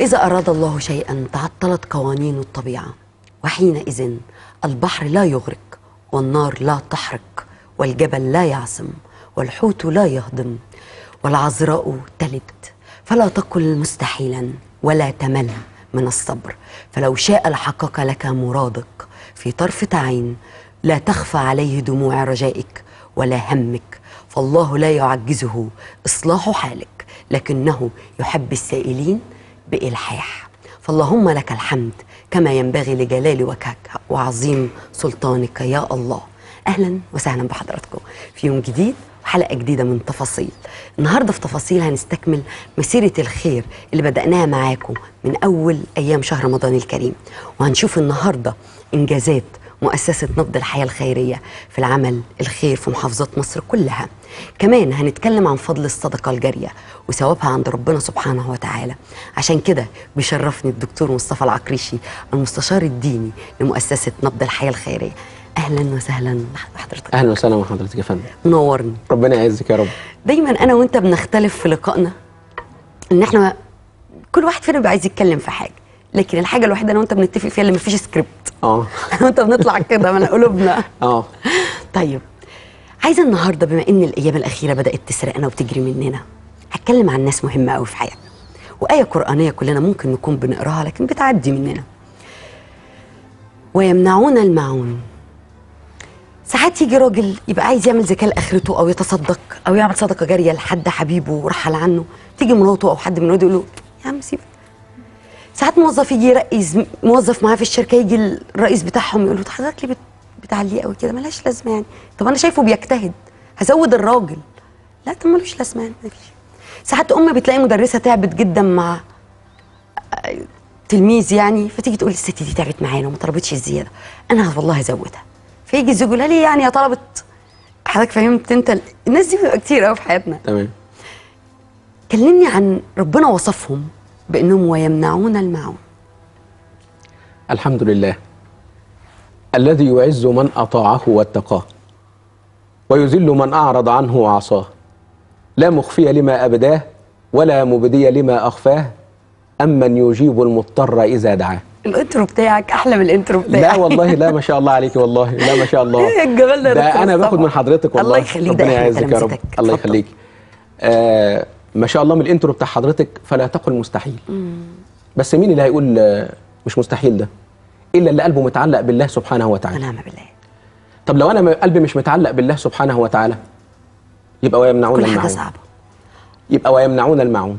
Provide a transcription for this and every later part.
إذا أراد الله شيئا تعطلت قوانين الطبيعة وحينئذ البحر لا يغرق والنار لا تحرق والجبل لا يعصم والحوت لا يهضم والعذراء تلد فلا تقل مستحيلا ولا تمل من الصبر فلو شاء لحقق لك مرادك في طرفة عين لا تخفى عليه دموع رجائك ولا همك فالله لا يعجزه إصلاح حالك لكنه يحب السائلين بإلحاح فاللهم لك الحمد كما ينبغي لجلال وجهك وعظيم سلطانك يا الله أهلا وسهلا بحضراتكم في يوم جديد وحلقة جديدة من تفاصيل النهاردة في تفاصيل هنستكمل مسيرة الخير اللي بدأناها معاكم من أول أيام شهر رمضان الكريم وهنشوف النهاردة إنجازات مؤسسة نبض الحياة الخيرية في العمل الخير في محافظات مصر كلها كمان هنتكلم عن فضل الصدقة الجارية وثوابها عند ربنا سبحانه وتعالى عشان كده بيشرفني الدكتور مصطفى العكريشي المستشار الديني لمؤسسة نبض الحياة الخيرية أهلا وسهلا بحضرتك اهلا وسهلا بحضرتك يا فندم منورني ربنا يعزك يا رب دايما انا وانت بنختلف في لقائنا ان احنا كل واحد فينا بيبقى عايز يتكلم في حاجه لكن الحاجه الوحيده انا وانت بنتفق فيها اللي مفيش سكريبت اه انا وانت بنطلع كده من قلوبنا اه طيب عايزه النهارده بما ان الايام الاخيره بدات تسرقنا وتجري مننا هتكلم عن ناس مهمه قوي في حياتنا وايه قرانيه كلنا ممكن نكون بنقراها لكن بتعدي مننا ويمنعون الماعون ساعات يجي راجل يبقى عايز يعمل زكاه لاخرته او يتصدق او يعمل صدقه جاريه لحد حبيبه ورحل عنه تيجي مراته او حد من ولاده يقول له يا عم سيبك ساعات موظف يجي يرقز موظف معاه في الشركه يجي الرئيس بتاعهم يقول له حضرتك ليه بت- بتعليه قوي كده ملهاش لازمه يعني طب انا شايفه بيجتهد هزود الراجل لا طب ملوش لازمه يعني مفيش ساعات ام بتلاقي مدرسه تعبت جدا مع آه، تلميذ يعني فتيجي تقول الست دي تعبت معانا وما طلبتش الزياده انا والله هزودها فيجي الزوج يقول لها ليه يعني يا طلبت حضرتك فهمت انت الناس دي بتبقى كتير قوي في حياتنا تمام كلمني عن ربنا وصفهم بانهم ويمنعون الماعون الحمد لله الذي يعز من اطاعه واتقاه ويذل من اعرض عنه وعصاه لا مخفي لما ابداه ولا مبدي لما اخفاه امن يجيب المضطر اذا دعاه الانترو بتاعك احلى من الانترو بتاعي لا والله لا ما شاء الله عليك والله لا ما شاء الله ايه الجمال ده يا ده دكتور انا باخد مصطفى؟ من حضرتك والله الله يخليك ده ربنا إحنا يعزك يا رب تلامذتك. الله اتفضل. يخليك آه ما شاء الله من الانترو بتاع حضرتك فلا تقل مستحيل بس مين اللي هيقول آه، مش مستحيل ده الا اللي قلبه متعلق بالله سبحانه وتعالى ونعم بالله طب لو انا م- قلبي مش متعلق بالله سبحانه وتعالى يبقى ويمنعون كل حاجه المعون صعبه يبقى ويمنعون المعون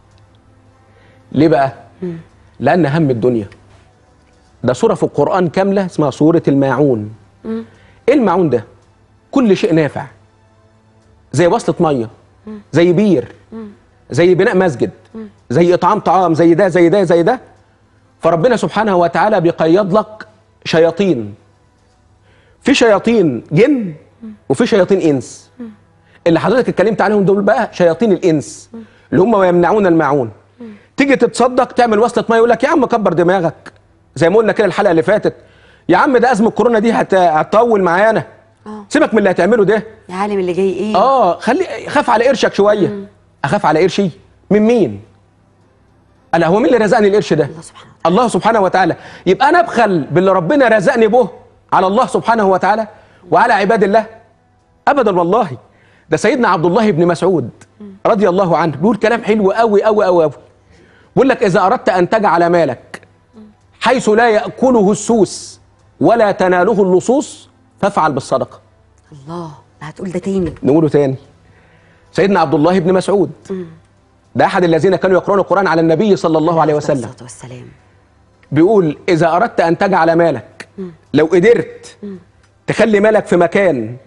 ليه بقى لان هم الدنيا ده سوره في القران كامله اسمها سوره الماعون ايه الماعون ده كل شيء نافع زي وصلة ميه زي بير زي بناء مسجد زي اطعام طعام زي ده زي ده زي ده فربنا سبحانه وتعالى بيقيض لك شياطين في شياطين جن وفي شياطين انس اللي حضرتك اتكلمت عليهم دول بقى شياطين الانس اللي هم ويمنعون الماعون تيجي تتصدق تعمل وصلة ميه يقول لك يا عم كبر دماغك زي ما قلنا كده الحلقه اللي فاتت يا عم ده ازمه كورونا دي هت- هتطول معانا اه سيبك من اللي هتعمله ده يا عالم اللي جاي ايه اه خلي خاف على قرشك شويه اخاف على قرشي من مين الا هو مين اللي رزقني القرش ده الله سبحانه وتعالى الله سبحانه وتعالى يبقى انا ابخل باللي ربنا رزقني به على الله سبحانه وتعالى وعلى عباد الله ابدا والله ده سيدنا عبد الله بن مسعود رضي الله عنه بيقول كلام حلو قوي قوي قوي قوي بيقول لك اذا اردت ان تجعل مالك حيث لا ياكله السوس ولا تناله اللصوص فافعل بالصدقه الله لا هتقول ده تاني نقوله تاني سيدنا عبد الله بن مسعود ده احد الذين كانوا يقرؤون القران على النبي صلى الله عليه وسلم الصلاه والسلام بيقول إذا أردت أن تجعل مالك لو قدرت تخلي مالك في مكان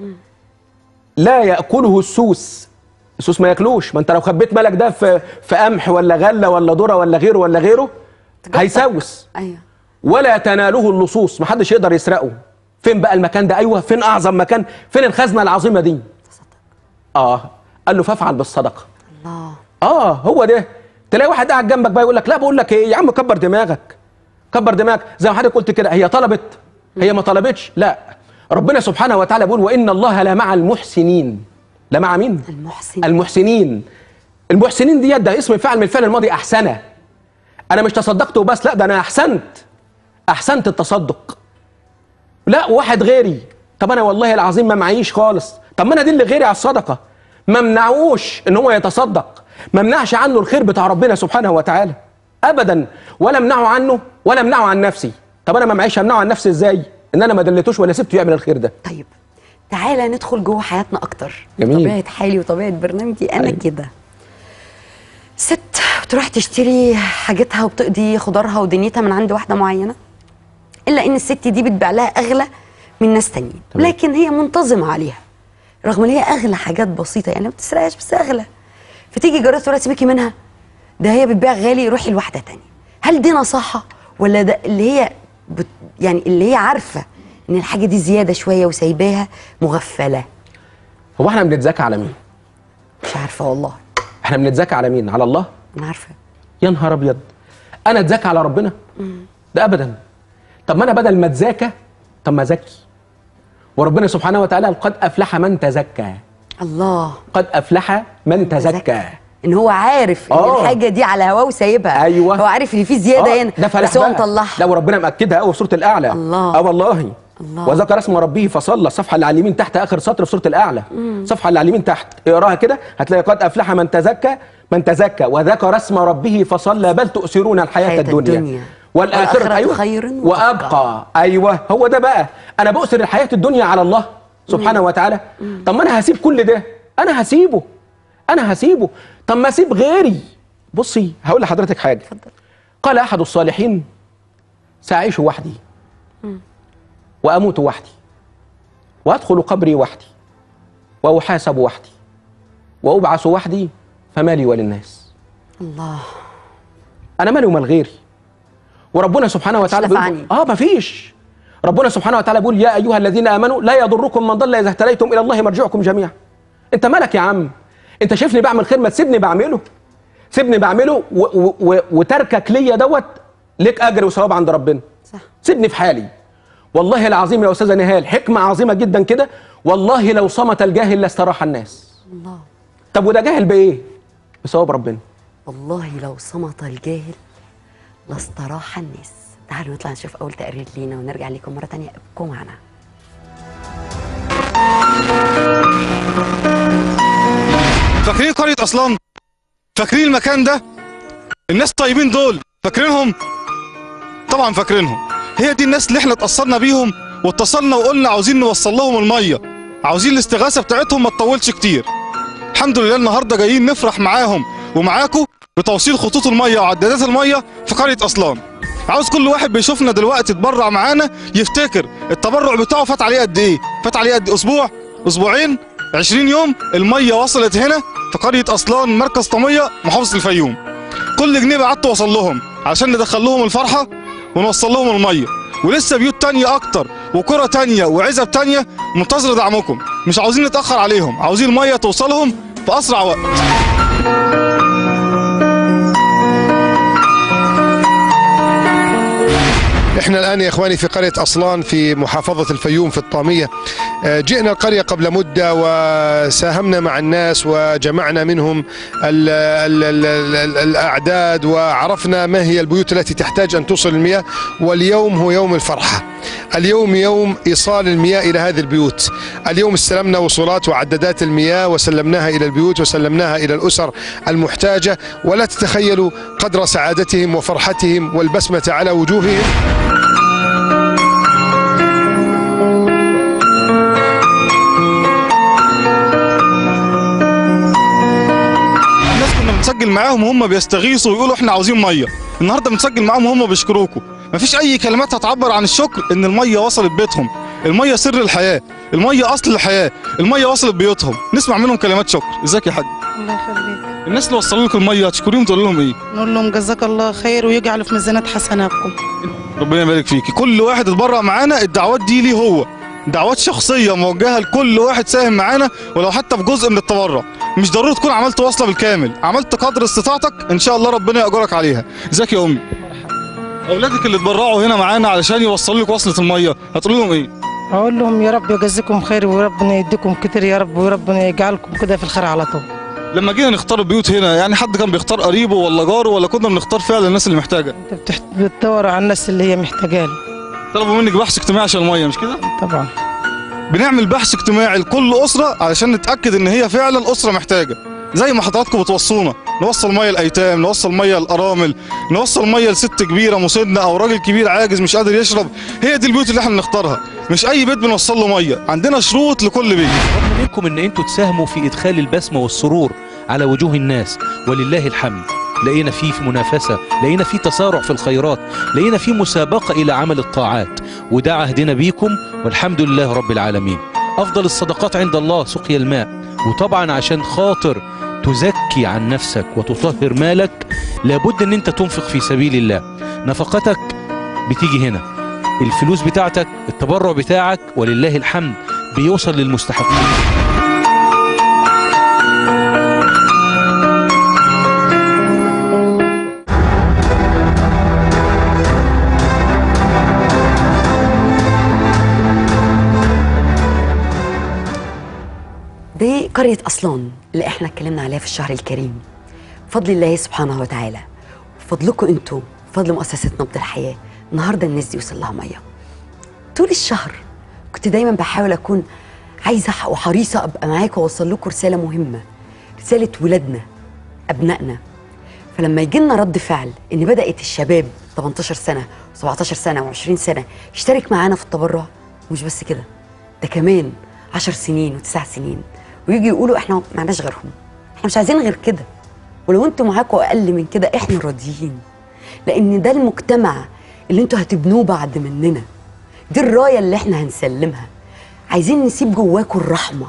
لا يأكله السوس السوس ما ياكلوش ما انت لو خبيت مالك ده في في قمح ولا غله ولا ذره ولا غيره ولا غيره هيسوس ايوه ولا تناله اللصوص ما حدش يقدر يسرقه فين بقى المكان ده ايوه فين اعظم مكان فين الخزنه العظيمه دي تصدق اه قال له فافعل بالصدقه الله اه هو ده تلاقي واحد قاعد جنبك بقى يقول لك لا بقول لك ايه يا عم كبر دماغك كبر دماغك زي ما حضرتك قلت كده هي طلبت هي ما طلبتش لا ربنا سبحانه وتعالى بيقول وان الله لمع المحسنين لمع مين المحسن المحسنين المحسنين ديت ده اسم فعل من الفعل الماضي احسنه انا مش تصدقت وبس لا ده انا احسنت احسنت التصدق لا واحد غيري طب انا والله العظيم ما معيش خالص طب ما انا دي اللي غيري على الصدقه ما منعوش ان هو يتصدق ما منعش عنه الخير بتاع ربنا سبحانه وتعالى ابدا ولا امنعه عنه ولا امنعه عن نفسي طب انا ما معيش امنعه عن نفسي ازاي ان انا ما دلتوش ولا سبته يعمل الخير ده طيب تعالى ندخل جوه حياتنا اكتر جميل. طبيعه حالي وطبيعه برنامجي انا أيوة. كده ست بتروح تشتري حاجتها وبتقضي خضارها ودنيتها من عند واحده معينه الا ان الست دي بتبيع لها اغلى من ناس تانيين تمام. لكن هي منتظمه عليها رغم ان هي اغلى حاجات بسيطه يعني ما بتسرقهاش بس اغلى فتيجي جارتها تقول لها سيبكي منها ده هي بتبيع غالي روحي لواحده تانية هل دي نصاحه ولا ده اللي هي بت يعني اللي هي عارفه ان الحاجه دي زياده شويه وسايباها مغفله هو احنا بنتزكى على مين مش عارفه والله احنا بنتزكى على مين على الله انا عارفه يا نهار ابيض انا اتزكى على ربنا ده ابدا طب ما انا بدل ما اتزكى طب ما ازكي وربنا سبحانه وتعالى قال قد افلح من تزكى الله قد افلح من تزكى ان هو عارف ان آه. الحاجه دي على هواه وسايبها أيوة. هو عارف ان في زياده آه، هنا ده فلاح بس هو بقى. مطلعها لا وربنا مأكدها قوي في سوره الاعلى الله. اه والله الله. وذكر اسم ربه فصلى الصفحه اللي على اليمين تحت اخر سطر في سوره الاعلى الصفحه اللي على اليمين تحت اقراها كده هتلاقي قد افلح من تزكى من تزكى وذكر اسم ربه فصلى بل تؤثرون الحياه حياة الدنيا, الدنيا. والاخره والآخرة أيوة خير وابقى. وأبقى. ايوه هو ده بقى انا بؤثر الحياه الدنيا على الله سبحانه وتعالى طب ما انا هسيب كل ده انا هسيبه انا هسيبه طب ما اسيب غيري بصي هقول لحضرتك حاجه اتفضل. قال احد الصالحين ساعيش وحدي واموت وحدي وادخل قبري وحدي واحاسب وحدي وابعث وحدي فما لي وللناس الله انا مالي ومال غيري وربنا سبحانه وتعالى نفعني. بيقول اه مفيش ربنا سبحانه وتعالى بيقول يا ايها الذين امنوا لا يضركم من ضل اذا اهتديتم الى الله مرجعكم جميعا انت مالك يا عم انت شايفني بعمل خير ما تسيبني بعمله سيبني بعمله و و و وتركك ليا دوت ليك اجر وثواب عند ربنا صح سيبني في حالي والله العظيم يا استاذه نهال حكمه عظيمه جدا كده والله لو صمت الجاهل لاستراح الناس الله طب وده جاهل بايه بثواب ربنا والله لو صمت الجاهل لاستراح الناس تعالوا نطلع نشوف اول تقرير لينا ونرجع لكم مره تانية ابقوا معنا فاكرين قرية أصلان؟ فاكرين المكان ده؟ الناس الطيبين دول فاكرينهم؟ طبعا فاكرينهم هي دي الناس اللي احنا اتأثرنا بيهم واتصلنا وقلنا عاوزين نوصل لهم المية عاوزين الاستغاثة بتاعتهم ما تطولش كتير الحمد لله النهارده جايين نفرح معاهم ومعاكم بتوصيل خطوط المية وعدادات المية في قرية أصلان عاوز كل واحد بيشوفنا دلوقتي اتبرع معانا يفتكر التبرع بتاعه فات عليه قد ايه فات عليه قد اسبوع اسبوعين 20 يوم الميه وصلت هنا في قريه اصلان مركز طميه محافظه الفيوم كل جنيه بعت وصل لهم عشان ندخل لهم الفرحه ونوصل لهم الميه ولسه بيوت تانية اكتر وقرى تانية وعزب تانية منتظرة دعمكم مش عاوزين نتأخر عليهم عاوزين المية توصلهم في أسرع وقت احنا الان يا اخواني في قريه اصلان في محافظه الفيوم في الطاميه آه، جئنا القريه قبل مده وساهمنا مع الناس وجمعنا منهم ال ال ال ال الاعداد وعرفنا ما هي البيوت التي تحتاج ان توصل المياه واليوم هو يوم الفرحه اليوم يوم ايصال المياه الى هذه البيوت اليوم استلمنا وصولات وعدادات المياه وسلمناها الى البيوت وسلمناها الى الاسر المحتاجه ولا تتخيلوا قدر سعادتهم وفرحتهم والبسمه على وجوههم الناس كنا بنسجل معاهم وهم بيستغيثوا ويقولوا احنا عاوزين ميه النهارده بنسجل معاهم وهم بيشكروكوا مفيش اي كلمات هتعبر عن الشكر ان الميه وصلت بيتهم الميه سر الحياه الميه اصل الحياه الميه وصلت بيوتهم نسمع منهم كلمات شكر ازيك يا حاج الله يخليك الناس اللي وصلوا لكم الميه هتشكريهم تقول لهم ايه نقول لهم جزاك الله خير ويجعل في ميزانات حسناتكم ربنا يبارك فيكي كل واحد اتبرع معانا الدعوات دي ليه هو دعوات شخصيه موجهه لكل واحد ساهم معانا ولو حتى في جزء من التبرع مش ضروري تكون عملت وصله بالكامل عملت قدر استطاعتك ان شاء الله ربنا ياجرك عليها ازيك يا امي اولادك اللي اتبرعوا هنا معانا علشان يوصلوا لك وصله الميه هتقول لهم ايه اقول لهم يا رب يجزيكم خير وربنا يديكم كتير يا رب وربنا يجعلكم كده في الخير على طول لما جينا نختار البيوت هنا يعني حد كان بيختار قريبه ولا جاره ولا كنا بنختار فعلا الناس اللي محتاجه انت بتحت... بتدور على الناس اللي هي محتاجاه طلبوا منك بحث اجتماعي عشان الميه مش كده طبعا بنعمل بحث اجتماعي لكل اسره علشان نتاكد ان هي فعلا اسره محتاجه زي ما حضراتكم بتوصونا نوصل ميه الايتام نوصل ميه الارامل نوصل ميه لست كبيره مسنه او راجل كبير عاجز مش قادر يشرب هي دي البيوت اللي احنا بنختارها مش اي بيت بنوصل له ميه عندنا شروط لكل بيت رغم منكم ان انتوا تساهموا في ادخال البسمه والسرور على وجوه الناس ولله الحمد لقينا فيه في منافسه لقينا فيه تسارع في الخيرات لقينا فيه مسابقه الى عمل الطاعات وده عهدنا بيكم والحمد لله رب العالمين افضل الصدقات عند الله سقيا الماء وطبعا عشان خاطر تزكي عن نفسك وتطهر مالك لابد ان انت تنفق في سبيل الله نفقتك بتيجي هنا الفلوس بتاعتك التبرع بتاعك ولله الحمد بيوصل للمستحقين دي قرية أصلان اللي احنا اتكلمنا عليها في الشهر الكريم بفضل الله سبحانه وتعالى بفضلكم انتوا بفضل مؤسسة نبض الحياة النهاردة الناس دي وصل لها مية طول الشهر كنت دايما بحاول أكون عايزة وحريصة أبقى معاكم وأوصل لكم رسالة مهمة رسالة ولادنا أبنائنا فلما يجي لنا رد فعل ان بدات الشباب 18 سنه و17 سنه و20 سنه يشترك معانا في التبرع ومش بس كده ده كمان 10 سنين وتسع سنين ويجي يقولوا احنا معناش غيرهم احنا مش عايزين غير كده ولو انتوا معاكم اقل من كده احنا راضيين لان ده المجتمع اللي انتوا هتبنوه بعد مننا دي الرايه اللي احنا هنسلمها عايزين نسيب جواكم الرحمه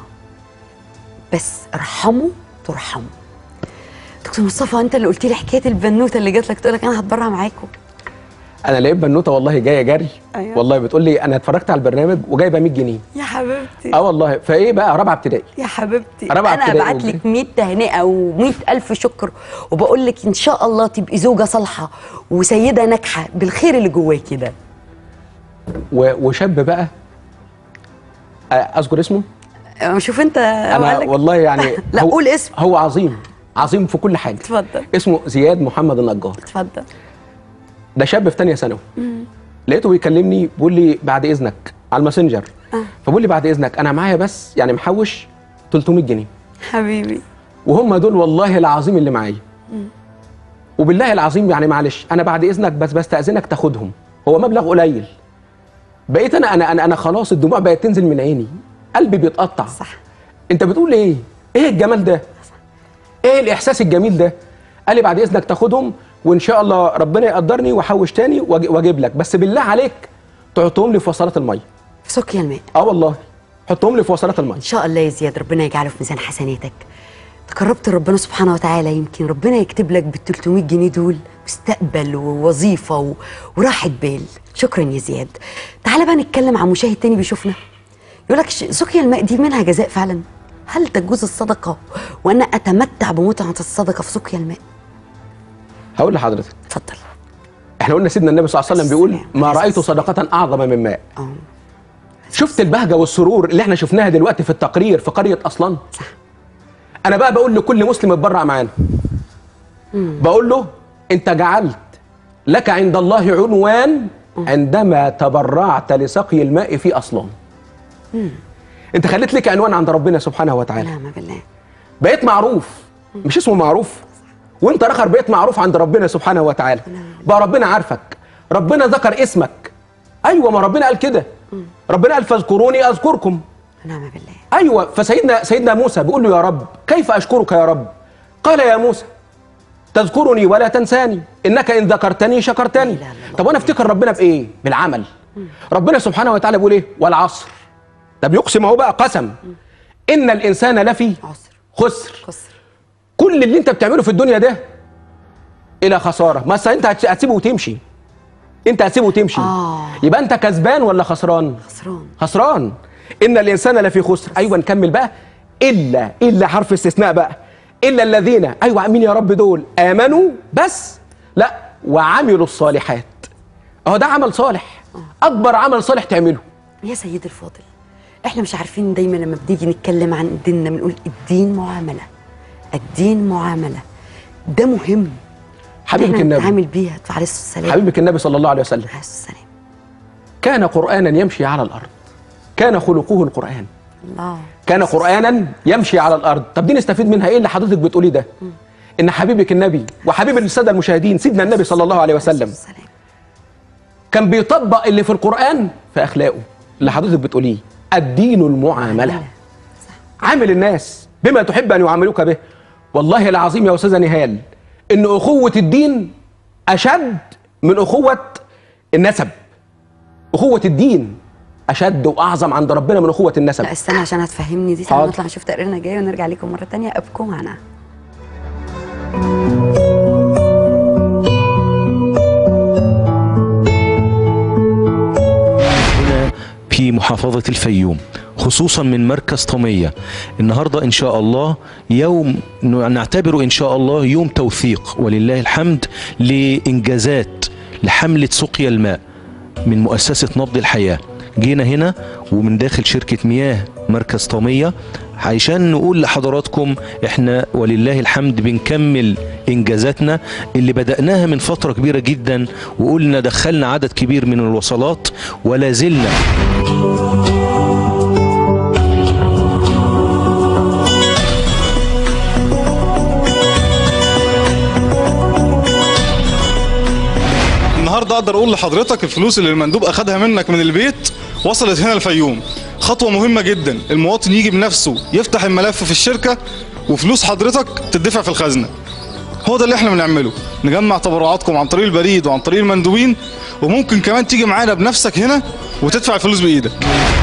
بس ارحموا ترحموا دكتور مصطفى انت اللي قلت لي حكايه البنوته اللي جات لك تقول لك انا هتبرع معاكم انا لقيت بنوته والله جايه جري أيوة. والله بتقول لي انا اتفرجت على البرنامج وجايبه 100 جنيه يا حبيبتي اه والله فايه بقى رابعه ابتدائي يا حبيبتي رابعة انا ابتدائي ابعت لك 100 تهنئه و100 الف شكر وبقول لك ان شاء الله تبقي زوجه صالحه وسيده ناجحه بالخير اللي جواكي ده و- وشاب بقى آه، اذكر اسمه أه، شوف انت انا أقول لك. والله يعني لا هو قول اسم هو عظيم عظيم في كل حاجه اتفضل اسمه زياد محمد النجار اتفضل ده شاب في ثانيه ثانوي لقيته بيكلمني بيقول لي بعد اذنك على الماسنجر فبقول لي بعد اذنك انا معايا بس يعني محوش 300 جنيه حبيبي وهم دول والله العظيم اللي معايا وبالله العظيم يعني معلش انا بعد اذنك بس بستاذنك تاخدهم هو مبلغ قليل بقيت انا انا انا, أنا خلاص الدموع بقت تنزل من عيني قلبي بيتقطع صح انت بتقول ايه ايه الجمال ده ايه الاحساس الجميل ده قال لي بعد اذنك تاخدهم وان شاء الله ربنا يقدرني واحوش تاني وأج- واجيب لك بس بالله عليك تحطهم لي في وصلات الميه في سقيا الماء اه والله حطهم لي في وصلات الميه ان شاء الله يا زياد ربنا يجعله في ميزان حسناتك تقربت لربنا سبحانه وتعالى يمكن ربنا يكتب لك بال 300 جنيه دول مستقبل ووظيفه و... وراحه بال شكرا يا زياد تعالى بقى نتكلم عن مشاهد تاني بيشوفنا يقول لك ش- سقيا الماء دي منها جزاء فعلا هل تجوز الصدقه وانا اتمتع بمتعه الصدقه في سقيا الماء هقول لحضرتك اتفضل احنا قلنا سيدنا النبي صلى الله عليه وسلم بيقول السلام. ما عليه رايت الصلاة صدقه اعظم من ماء اه شفت البهجه والسرور اللي احنا شفناها دلوقتي في التقرير في قريه اصلان صح انا بقى بقول لكل مسلم اتبرع معانا بقول له انت جعلت لك عند الله عنوان عندما تبرعت لسقي الماء في اصلان انت خليت لك عنوان عند ربنا سبحانه وتعالى نعم بالله بقيت معروف مش اسمه معروف وانت رخر بقيت معروف عند ربنا سبحانه وتعالى بقى ربنا عارفك ربنا ذكر اسمك ايوه ما ربنا قال كده ربنا قال فاذكروني اذكركم نعم بالله ايوه فسيدنا سيدنا موسى بيقول له يا رب كيف اشكرك يا رب قال يا موسى تذكرني ولا تنساني انك ان ذكرتني شكرتني لا إله إلا الله. طب وانا افتكر ربنا بايه بالعمل ربنا سبحانه وتعالى بيقول ايه والعصر ده بيقسم اهو بقى قسم ان الانسان لفي عسر خسر خسر كل اللي انت بتعمله في الدنيا ده الى خساره ما أصل انت هتس- هتسيبه وتمشي انت هتسيبه وتمشي آه. يبقى انت كسبان ولا خسران خسران خسران ان الانسان لفي خسر ايوه نكمل بقى الا الا حرف استثناء بقى الا الذين ايوه مين يا رب دول امنوا بس لا وعملوا الصالحات اهو ده عمل صالح اكبر عمل صالح تعمله يا سيدي الفاضل احنا مش عارفين دايما لما بنيجي نتكلم عن ديننا بنقول الدين معامله الدين معامله ده مهم حبيبك إحنا النبي نتعامل بيها عليه الصلاه والسلام حبيبك النبي صلى الله عليه وسلم عليه الصلاه والسلام كان قرانا يمشي على الارض كان خلقه القران الله كان قرانا يمشي على الارض طب دي نستفيد منها ايه اللي حضرتك بتقوليه ده ان حبيبك النبي وحبيب الساده المشاهدين سيدنا النبي صلى الله عليه وسلم السلام كان بيطبق اللي في القران في اخلاقه اللي حضرتك بتقوليه الدين المعامله عامل الناس بما تحب ان يعاملوك به والله العظيم يا استاذه نهال ان اخوه الدين اشد من اخوه النسب اخوه الدين اشد واعظم عند ربنا من اخوه النسب لا استنى عشان هتفهمني دي تعالى حاضر. نطلع نشوف تقريرنا جاي ونرجع لكم مره تانية ابقوا معنا هنا في محافظة الفيوم خصوصا من مركز طمية النهاردة إن شاء الله يوم نعتبره إن شاء الله يوم توثيق ولله الحمد لإنجازات لحملة سقيا الماء من مؤسسة نبض الحياة جينا هنا ومن داخل شركة مياه مركز طمية عشان نقول لحضراتكم احنا ولله الحمد بنكمل انجازاتنا اللي بدأناها من فترة كبيرة جدا وقلنا دخلنا عدد كبير من الوصلات ولا زلنا النهارده اقدر اقول لحضرتك الفلوس اللي المندوب اخدها منك من البيت وصلت هنا الفيوم خطوه مهمه جدا المواطن يجي بنفسه يفتح الملف في الشركه وفلوس حضرتك تدفع في الخزنه هو ده اللي احنا بنعمله نجمع تبرعاتكم عن طريق البريد وعن طريق المندوبين وممكن كمان تيجي معانا بنفسك هنا وتدفع الفلوس بايدك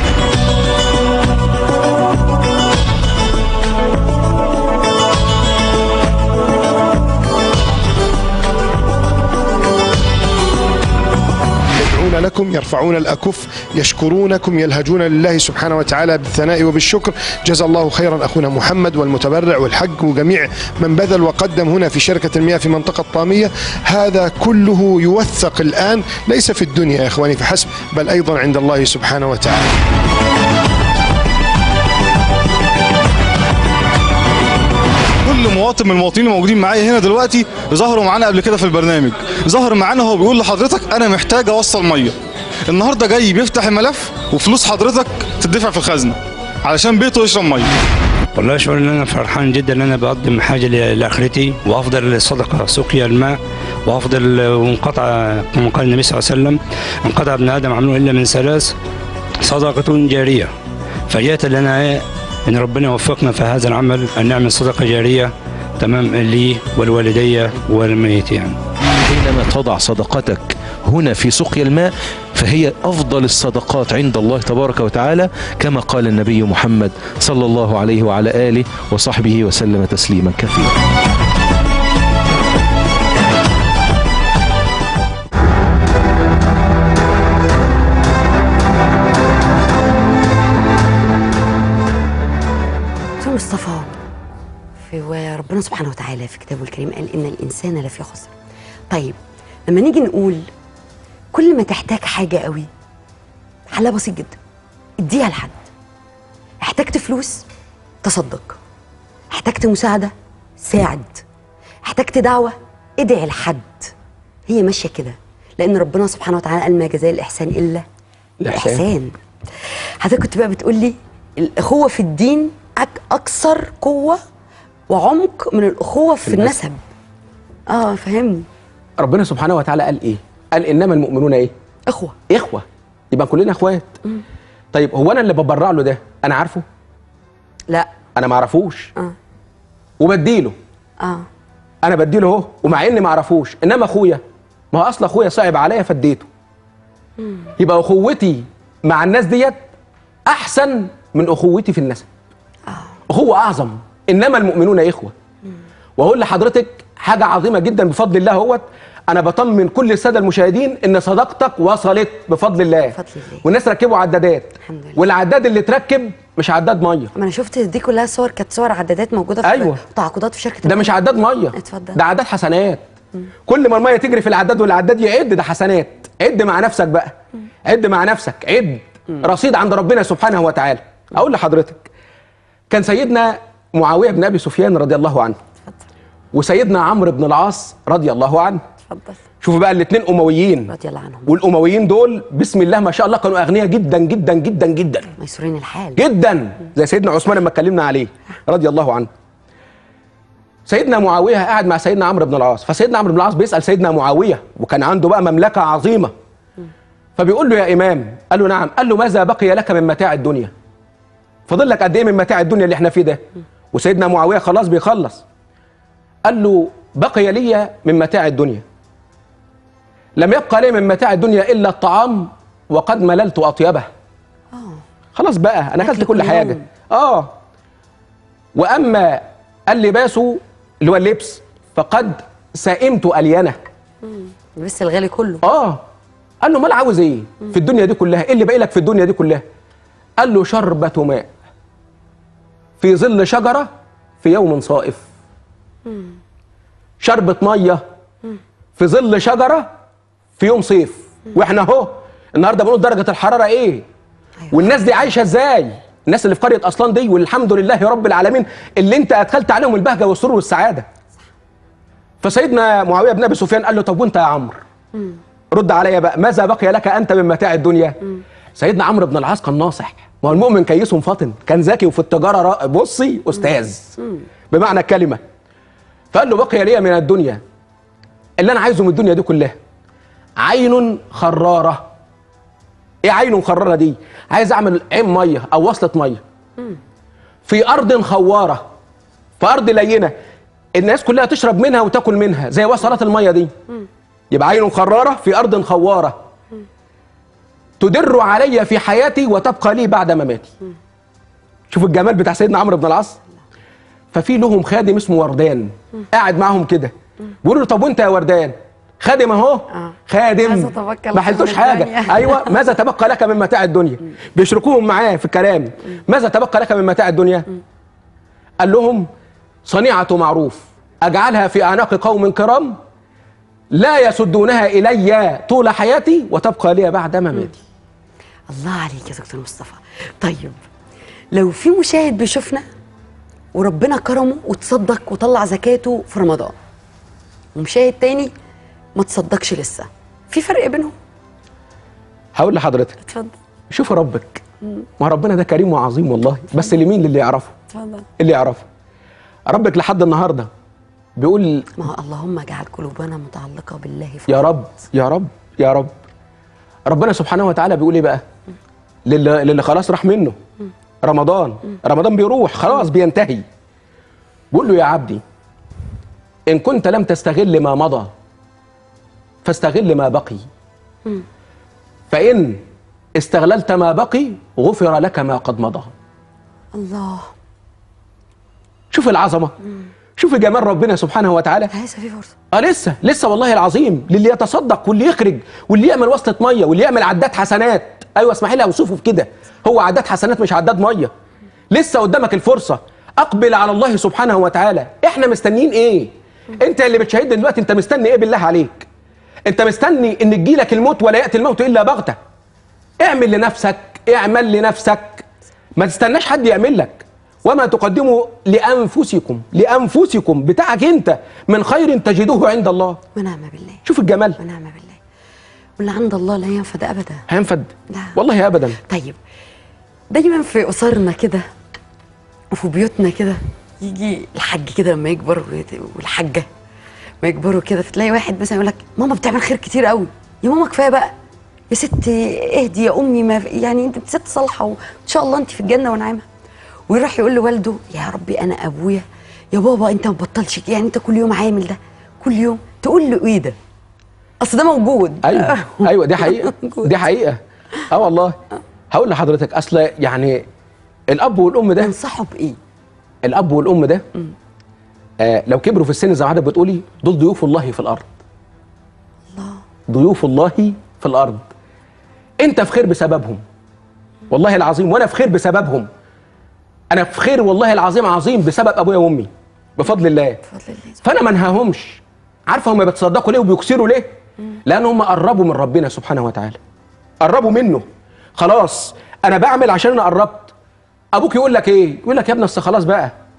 يدعون لكم يرفعون الأكف يشكرونكم يلهجون لله سبحانه وتعالى بالثناء وبالشكر جزا الله خيرا أخونا محمد والمتبرع والحق وجميع من بذل وقدم هنا في شركة المياه في منطقة طامية هذا كله يوثق الآن ليس في الدنيا يا إخواني فحسب بل أيضا عند الله سبحانه وتعالى كل مواطن من المواطنين الموجودين معايا هنا دلوقتي ظهروا معانا قبل كده في البرنامج ظهر معانا هو بيقول لحضرتك انا محتاج اوصل ميه النهارده جاي بيفتح الملف وفلوس حضرتك تدفع في الخزنه علشان بيته يشرب ميه والله شعور ان انا فرحان جدا ان انا بقدم حاجه ل- لاخرتي وافضل الصدقه سقيا الماء وافضل وانقطع كما قال النبي صلى الله عليه وسلم انقطع ابن ادم عمله الا من ثلاث صدقه جاريه فجاءت لنا إيه؟ ان ربنا يوفقنا في هذا العمل ان نعمل صدقه جاريه تمام لي ولوالدي والميت يعني حينما تضع صدقتك هنا في سقيا الماء فهي أفضل الصدقات عند الله تبارك وتعالى كما قال النبي محمد صلى الله عليه وعلى آله وصحبه وسلم تسليما كثيرا دكتور مصطفى في وربنا سبحانه وتعالى في كتابه الكريم قال ان الانسان لفي خسر طيب لما نيجي نقول كل ما تحتاج حاجه قوي حلها بسيط جدا اديها لحد احتجت فلوس تصدق احتجت مساعده ساعد احتجت دعوه ادعي لحد هي ماشيه كده لان ربنا سبحانه وتعالى قال ما جزاء الاحسان الا الإحسان. الاحسان حضرتك كنت بقى بتقول لي الاخوه في الدين أك اكثر قوه وعمق من الاخوه في النسب. النسب اه فهمني ربنا سبحانه وتعالى قال ايه قال انما المؤمنون ايه اخوه اخوه يبقى كلنا اخوات طيب هو انا اللي ببرع له ده انا عارفه لا انا ما اعرفوش اه وبديله اه انا بديله اهو ومع اني ما اعرفوش انما اخويا ما هو اصل اخويا صعب عليا فديته يبقى اخوتي مع الناس ديت احسن من اخوتي في النسب اخوه اعظم انما المؤمنون اخوه واقول لحضرتك حاجه عظيمه جدا بفضل الله اهوت انا بطمن كل الساده المشاهدين ان صداقتك وصلت بفضل الله بفضل الله. والناس ركبوا عدادات الحمد لله. والعداد اللي اتركب مش عداد ميه ما انا شفت دي كلها صور كانت صور عدادات موجوده في أيوة. تعاقدات في شركه ده مش عداد ميه اتفضل. ده عداد حسنات كل ما الميه تجري في العداد والعداد يعد ده حسنات عد مع نفسك بقى عد مع نفسك عد رصيد عند ربنا سبحانه وتعالى اقول لحضرتك كان سيدنا معاويه بن ابي سفيان رضي الله عنه وسيدنا عمرو بن العاص رضي الله عنه اتفضل شوفوا بقى الاثنين امويين رضي الله عنهم والامويين دول بسم الله ما شاء الله كانوا اغنياء جدا جدا جدا جدا ميسورين الحال جدا زي سيدنا عثمان لما اتكلمنا عليه رضي الله عنه سيدنا معاويه قاعد مع سيدنا عمرو بن العاص فسيدنا عمرو بن العاص بيسال سيدنا معاويه وكان عنده بقى مملكه عظيمه فبيقول له يا امام قال له نعم قال له ماذا بقي لك من متاع الدنيا فاضل لك قد ايه من متاع الدنيا اللي احنا فيه ده وسيدنا معاويه خلاص بيخلص قال له بقي لي من متاع الدنيا لم يبقى لي من متاع الدنيا الا الطعام وقد مللت اطيبه خلاص بقى انا اكلت أكل كل كل حاجه يوم. اه واما اللباس اللي هو اللبس فقد سئمت الينه لسه الغالي كله اه قال له مال عاوز ايه في الدنيا دي كلها ايه اللي باقي لك في الدنيا دي كلها قال له شربة ماء في ظل شجرة في يوم صائف شربة مية في ظل شجرة في يوم صيف واحنا اهو النهارده بنقول درجة الحرارة ايه أيوة. والناس دي عايشة ازاي الناس اللي في قرية أصلان دي والحمد لله رب العالمين اللي انت أدخلت عليهم البهجة والسرور والسعادة فسيدنا معاوية بن أبي سفيان قال له طب وانت يا عمرو رد عليا بقى ماذا بقي لك انت من متاع الدنيا سيدنا عمرو بن العاص كان ناصح ما هو المؤمن كيس فاطن كان ذكي وفي التجاره را- بصي استاذ بمعنى الكلمه فقال له بقي لي من الدنيا اللي انا عايزه من الدنيا دي كلها عين خراره ايه عين خراره دي عايز اعمل عين ميه او وصله ميه في ارض خواره في ارض لينه الناس كلها تشرب منها وتاكل منها زي وصلات الميه دي يبقى عين خرارة في أرض خوارة تدر علي في حياتي وتبقى لي بعد مماتي شوف الجمال بتاع سيدنا عمرو بن العاص ففي لهم خادم اسمه وردان قاعد معاهم كده بيقولوا له طب وانت يا وردان خادم اهو آه. خادم ماذا تبقى لك ما حلتوش من حاجه الدنيا؟ ايوه ماذا تبقى لك من متاع الدنيا بيشركوهم معاه في الكلام ماذا تبقى لك من متاع الدنيا قال لهم صنيعه معروف اجعلها في اعناق قوم كرام لا يسدونها الي طول حياتي وتبقى لي بعد مماتي الله عليك يا دكتور مصطفى طيب لو في مشاهد بيشوفنا وربنا كرمه وتصدق وطلع زكاته في رمضان ومشاهد تاني ما تصدقش لسه في فرق بينهم هقول لحضرتك اتفضل شوف ربك ما ربنا ده كريم وعظيم والله بس لمين اللي يعرفه اتفضل اللي يعرفه ربك لحد النهارده بيقول ما هو اللهم اجعل قلوبنا متعلقه بالله فقط. يا رب يا رب يا رب ربنا سبحانه وتعالى بيقول ايه بقى للي, للي خلاص راح منه رمضان رمضان بيروح خلاص بينتهي بيقول له يا عبدي ان كنت لم تستغل ما مضى فاستغل ما بقي فان استغللت ما بقي غفر لك ما قد مضى الله شوف العظمه شوف جمال ربنا سبحانه وتعالى لسه في فرصه اه لسه لسه والله العظيم للي يتصدق واللي يخرج واللي يعمل وصلة ميه واللي يعمل عداد حسنات ايوه اسمحي لي اوصفه بكده هو عداد حسنات مش عداد ميه لسه قدامك الفرصه اقبل على الله سبحانه وتعالى احنا مستنيين ايه انت اللي بتشاهدني دلوقتي انت مستني ايه بالله عليك انت مستني ان تجيلك الموت ولا ياتي الموت الا بغته اعمل لنفسك اعمل لنفسك ما تستناش حد يعمل لك وما تقدموا لانفسكم لانفسكم بتاعك انت من خير تجدوه عند الله ونعم بالله شوف الجمال ونعم بالله واللي عند الله لا ينفد ابدا هينفد لا. والله ابدا طيب دايما في اسرنا كده وفي بيوتنا كده يجي الحاج كده لما يكبر ويت- والحاجه ما يكبروا كده فتلاقي واحد مثلا يقول لك ماما بتعمل خير كتير قوي يا ماما كفايه بقى يا ست اهدي يا امي ما يعني انت ست صالحه وان شاء الله انت في الجنه ونعيمها ويروح يقول لوالده يا ربي انا ابويا يا بابا انت ما بطلش كده، يعني انت كل يوم عامل ده كل يوم تقول له ايه ده اصل ده موجود ايوه ايوه دي حقيقه موجود. دي حقيقه اه والله هقول لحضرتك اصل يعني الاب والام ده تنصحه بايه الاب والام ده آه لو كبروا في السن زي ما حضرتك بتقولي دول ضيوف الله في الارض الله ضيوف الله في الارض انت في خير بسببهم والله العظيم وانا في خير بسببهم انا في خير والله العظيم عظيم بسبب ابويا وامي بفضل الله بفضل الله فانا ما انهاهمش عارفه هم بيتصدقوا ليه وبيكسروا ليه لان هم قربوا من ربنا سبحانه وتعالى قربوا منه خلاص انا بعمل عشان انا قربت ابوك يقول لك ايه يقول لك يا ابني اصل خلاص بقى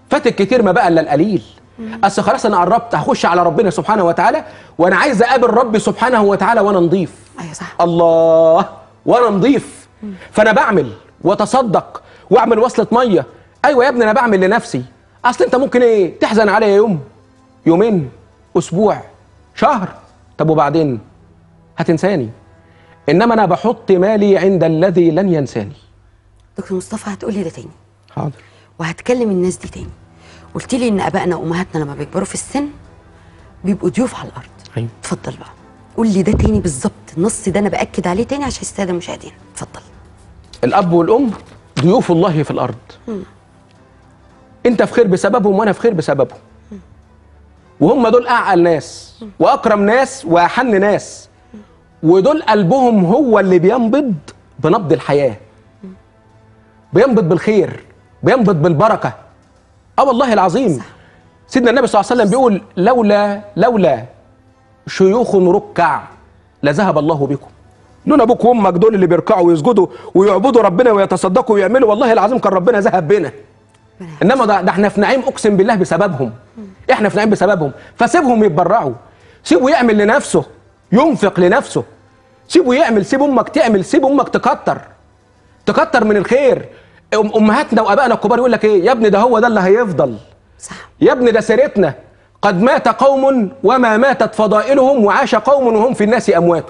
فاتك كتير ما بقى الا القليل اصل خلاص انا قربت هخش على ربنا سبحانه وتعالى وانا عايز اقابل ربي سبحانه وتعالى وانا نضيف ايوه صح الله وانا نضيف فانا بعمل واتصدق واعمل وصله ميه ايوه يا ابني انا بعمل لنفسي اصل انت ممكن ايه تحزن عليا يوم يومين اسبوع شهر طب وبعدين هتنساني انما انا بحط مالي عند الذي لن ينساني دكتور مصطفى هتقولي ده تاني حاضر وهتكلم الناس دي تاني قلت لي ان ابائنا وامهاتنا لما بيكبروا في السن بيبقوا ضيوف على الارض أيوة. اتفضل بقى قول لي ده تاني بالظبط النص ده انا باكد عليه تاني عشان الساده المشاهدين اتفضل الاب والام ضيوف الله في الارض انت في خير بسببهم وانا في خير بسببهم وهم دول اعقل ناس واكرم ناس واحن ناس ودول قلبهم هو اللي بينبض بنبض الحياه بينبض بالخير بينبض بالبركه اه والله العظيم سيدنا النبي صلى الله عليه وسلم بيقول لولا لولا شيوخ ركع لذهب الله بكم لولا ابوك وامك دول اللي بيركعوا ويسجدوا ويعبدوا ربنا ويتصدقوا ويعملوا والله العظيم كان ربنا ذهب بينا انما ده, ده احنا في نعيم اقسم بالله بسببهم احنا في نعيم بسببهم فسيبهم يتبرعوا سيبه يعمل لنفسه ينفق لنفسه سيبه يعمل سيب امك تعمل سيب امك تكتر تكتر من الخير أم- امهاتنا وابائنا الكبار يقول لك ايه يا ابني ده هو ده اللي هيفضل صح يا ابني ده سيرتنا قد مات قوم وما ماتت فضائلهم وعاش قوم وهم في الناس اموات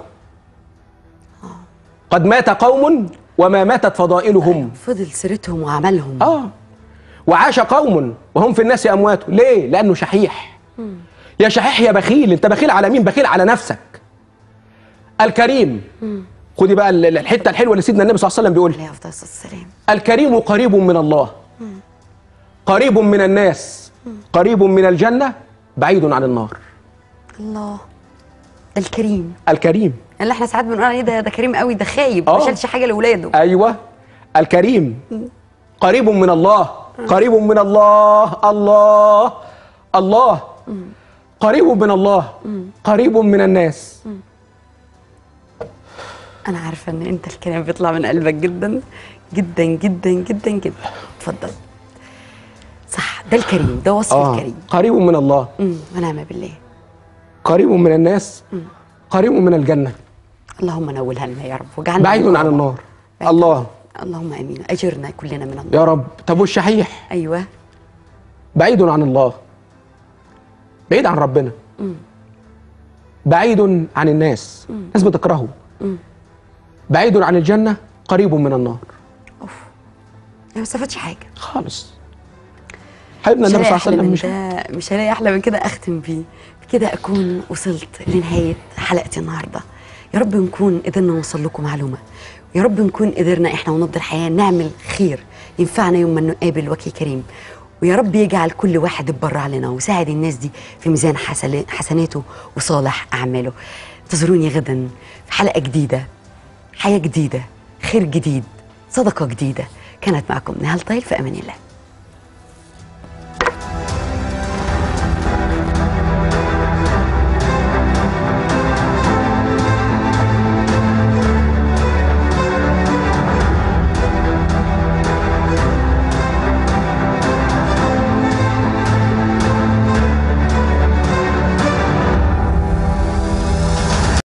قد مات قوم وما ماتت فضائلهم فضل سيرتهم وعملهم اه وعاش قوم وهم في الناس اموات ليه لانه شحيح يا شحيح يا بخيل انت بخيل على مين بخيل على نفسك الكريم خدي بقى ال- ال- الحته الحلوه اللي سيدنا النبي صلى الله عليه وسلم بيقول عليه افضل الصلاه والسلام الكريم قريب من الله قريب من الناس قريب من الجنه بعيد عن النار الله ده الكريم الكريم اللي احنا ساعات بنقول عليه ده ده كريم قوي ده خايب ما آه. شالش حاجه لاولاده ايوه الكريم قريب من الله قريب من الله الله الله قريب من الله قريب من الناس انا عارفه ان انت الكلام بيطلع من قلبك جدا جدا جدا جدا جدا اتفضل صح ده الكريم ده وصف اه الكريم قريب من الله امم ونعم بالله قريب من الناس قريب من الجنه اللهم نولها لنا يا رب وجعلنا بعيد من عن الله. النار بعيد. الله اللهم امين اجرنا كلنا من الله يا رب طب والشحيح ايوه بعيد عن الله بعيد عن ربنا بعيد عن الناس الناس بتكرهه بعيد عن الجنة قريب من النار اوف ما استفادش حاجه خالص حبيبنا مش النبي هلاقي صلى الله احلى عليه من وسلم مش ده مش هلاقي احلى من كده اختم بيه بكده اكون وصلت لنهايه حلقتي النهارده يا رب نكون قدرنا نوصل لكم معلومه يا رب نكون قدرنا احنا ونبض الحياه نعمل خير ينفعنا يوم ما نقابل وجه كريم ويا رب يجعل كل واحد يتبرع لنا ويساعد الناس دي في ميزان حسن- حسناته وصالح اعماله انتظروني غدا في حلقه جديده حياه جديده خير جديد صدقه جديده كانت معكم نهال طيل في امان الله